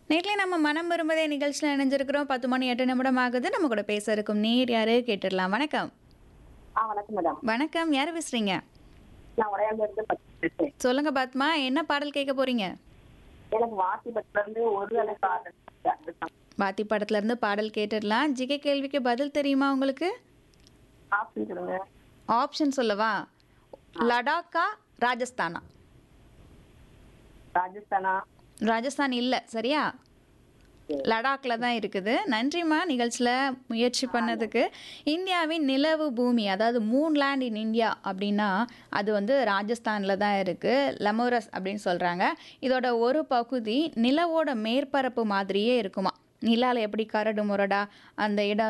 நேர்லயே நம்ம மனம் விரும்பதே நிகழ்ச்சியில் இணைஞ்சிருக்கிறோம் பத்து மணி எட்டு நிமிடம் ஆகுது நம்ம கூட பேச இருக்கும் நேர் யாரு கேட்டுடலாம் வணக்கம் ஆ வணக்கம் மேடம் வணக்கம் யார் பேசுறீங்க நான் உடையால இருந்து பத்து பேசுறேன் சொல்லுங்க பாத்மா என்ன பாடல் கேட்க போறீங்க எனக்கு வாசி பத்துல இருந்து ஒரு அளவுக்கு ஆர்டர் பாத்தி படத்துல இருந்து பாடல் கேட்டுடலாம் ஜிகே கேள்விக்கு பதில் தெரியுமா உங்களுக்கு ஆப்ஷன் சொல்லுங்க ஆப்ஷன் சொல்லவா லடாக்கா ராஜஸ்தானா ராஜஸ்தானா ராஜஸ்தான் இல்லை சரியா லடாக்ல தான் இருக்குது நன்றிம்மா நிகழ்ச்சியில் முயற்சி பண்ணதுக்கு இந்தியாவின் நிலவு பூமி அதாவது மூன் லேண்ட் இன் இந்தியா அப்படின்னா அது வந்து ராஜஸ்தானில் தான் இருக்குது லெமோரஸ் அப்படின்னு சொல்கிறாங்க இதோட ஒரு பகுதி நிலவோட மேற்பரப்பு மாதிரியே இருக்குமா நிலால எப்படி கரடு முரடா அந்த இடம்